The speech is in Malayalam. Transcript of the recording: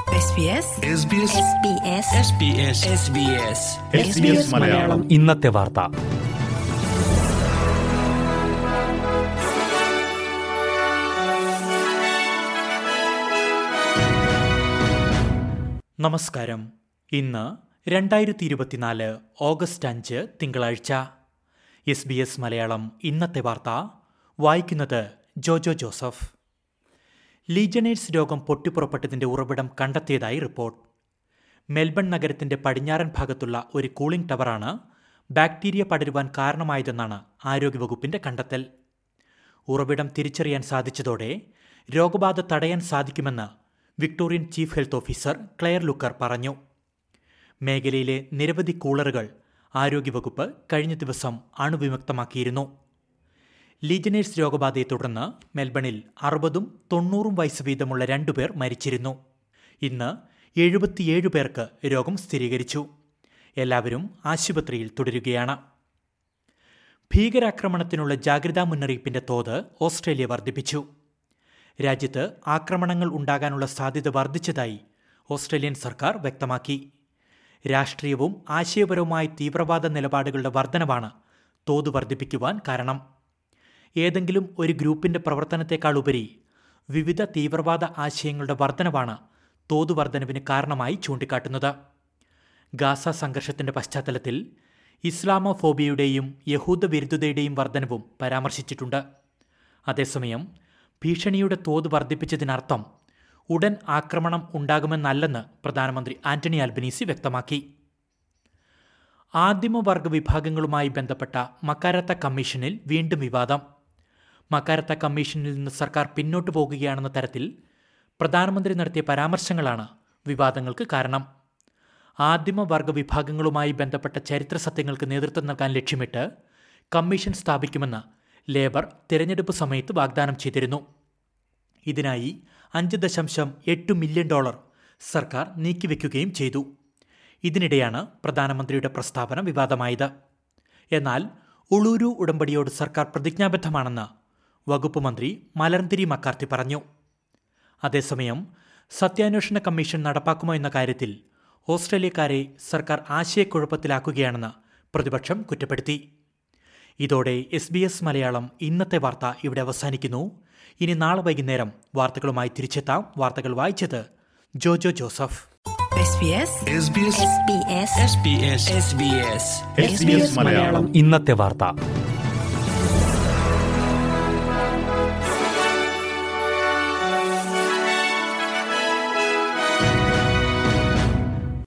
SBS മലയാളം ഇന്നത്തെ വാർത്ത നമസ്കാരം ഇന്ന് രണ്ടായിരത്തി ഇരുപത്തിനാല് ഓഗസ്റ്റ് അഞ്ച് തിങ്കളാഴ്ച എസ് ബി എസ് മലയാളം ഇന്നത്തെ വാർത്ത വായിക്കുന്നത് ജോജോ ജോസഫ് ലീജനേഴ്സ് രോഗം പൊട്ടിപ്പുറപ്പെട്ടതിന്റെ ഉറവിടം കണ്ടെത്തിയതായി റിപ്പോർട്ട് മെൽബൺ നഗരത്തിന്റെ പടിഞ്ഞാറൻ ഭാഗത്തുള്ള ഒരു കൂളിംഗ് ടവറാണ് ബാക്ടീരിയ പടരുവാൻ കാരണമായതെന്നാണ് ആരോഗ്യവകുപ്പിന്റെ കണ്ടെത്തൽ ഉറവിടം തിരിച്ചറിയാൻ സാധിച്ചതോടെ രോഗബാധ തടയാൻ സാധിക്കുമെന്ന് Victorian chief health officer Claire Looker പറഞ്ഞു മേഖലയിലെ നിരവധി കൂളറുകൾ ആരോഗ്യവകുപ്പ് കഴിഞ്ഞ ദിവസം അണുവിമുക്തമാക്കിയിരുന്നു ലീജനേഴ്സ് രോഗബാധയെ തുടർന്ന് മെൽബണിൽ അറുപതും തൊണ്ണൂറും വയസ്സ് വീതമുള്ള രണ്ടുപേർ മരിച്ചിരുന്നു ഇന്ന് എഴുപത്തിയേഴ് പേർക്ക് രോഗം സ്ഥിരീകരിച്ചു എല്ലാവരും ആശുപത്രിയിൽ തുടരുകയാണ് ഭീകരാക്രമണത്തിനുള്ള ജാഗ്രതാ മുന്നറിയിപ്പിന്റെ തോത് ഓസ്ട്രേലിയ വർദ്ധിപ്പിച്ചു രാജ്യത്ത് ആക്രമണങ്ങൾ ഉണ്ടാകാനുള്ള സാധ്യത വർദ്ധിച്ചതായി ഓസ്ട്രേലിയൻ സർക്കാർ വ്യക്തമാക്കി രാഷ്ട്രീയവും ആശയപരവുമായ തീവ്രവാദ നിലപാടുകളുടെ വർധനവാണ് തോത് വർദ്ധിപ്പിക്കുവാൻ കാരണം ഏതെങ്കിലും ഒരു ഗ്രൂപ്പിന്റെ പ്രവർത്തനത്തെക്കാൾ ഉപരി വിവിധ തീവ്രവാദ ആശയങ്ങളുടെ വർധനവാണ് തോത് വർധനവിന് കാരണമായി ചൂണ്ടിക്കാട്ടുന്നത് ഗാസ സംഘർഷത്തിന്റെ പശ്ചാത്തലത്തിൽ ഇസ്ലാമോഫോബിയയുടെയും യഹൂദ വിരുദ്ധതയുടെയും വർധനവും പരാമർശിച്ചിട്ടുണ്ട് അതേസമയം ഭീഷണിയുടെ തോത് വർദ്ധിപ്പിച്ചതിനർത്ഥം ഉടൻ ആക്രമണം ഉണ്ടാകുമെന്നല്ലെന്ന് പ്രധാനമന്ത്രി ആന്റണി ആൽബനീസി വ്യക്തമാക്കി ആദിമവർഗ വിഭാഗങ്ങളുമായി ബന്ധപ്പെട്ട മക്കാരത്ത കമ്മീഷനിൽ വീണ്ടും വിവാദം മക്കാരത്ത കമ്മീഷനിൽ നിന്ന് സർക്കാർ പിന്നോട്ടു പോകുകയാണെന്ന തരത്തിൽ പ്രധാനമന്ത്രി നടത്തിയ പരാമർശങ്ങളാണ് വിവാദങ്ങൾക്ക് കാരണം ആദിമവർഗ വിഭാഗങ്ങളുമായി ബന്ധപ്പെട്ട ചരിത്ര സത്യങ്ങൾക്ക് നേതൃത്വം നൽകാൻ ലക്ഷ്യമിട്ട് കമ്മീഷൻ സ്ഥാപിക്കുമെന്ന് ലേബർ തിരഞ്ഞെടുപ്പ് സമയത്ത് വാഗ്ദാനം ചെയ്തിരുന്നു ഇതിനായി അഞ്ച് ദശാംശം എട്ട് മില്യൺ ഡോളർ സർക്കാർ നീക്കിവെക്കുകയും ചെയ്തു ഇതിനിടെയാണ് പ്രധാനമന്ത്രിയുടെ പ്രസ്താവന വിവാദമായത് എന്നാൽ ഉളൂരു ഉടമ്പടിയോട് സർക്കാർ പ്രതിജ്ഞാബദ്ധമാണെന്ന് വകുപ്പ് മന്ത്രി മലർന്തിരി മക്കാർത്തി പറഞ്ഞു അതേസമയം സത്യാന്വേഷണ കമ്മീഷൻ നടപ്പാക്കുമോ എന്ന കാര്യത്തിൽ ഓസ്ട്രേലിയക്കാരെ സർക്കാർ ആശയക്കുഴപ്പത്തിലാക്കുകയാണെന്ന് പ്രതിപക്ഷം കുറ്റപ്പെടുത്തി ഇതോടെ എസ് ബി എസ് മലയാളം ഇന്നത്തെ വാർത്ത ഇവിടെ അവസാനിക്കുന്നു ഇനി നാളെ വൈകുന്നേരം വാർത്തകളുമായി തിരിച്ചെത്താം വാർത്തകൾ വായിച്ചത് ജോജോ ജോസഫ് SBS ഇന്നത്തെ വാർത്ത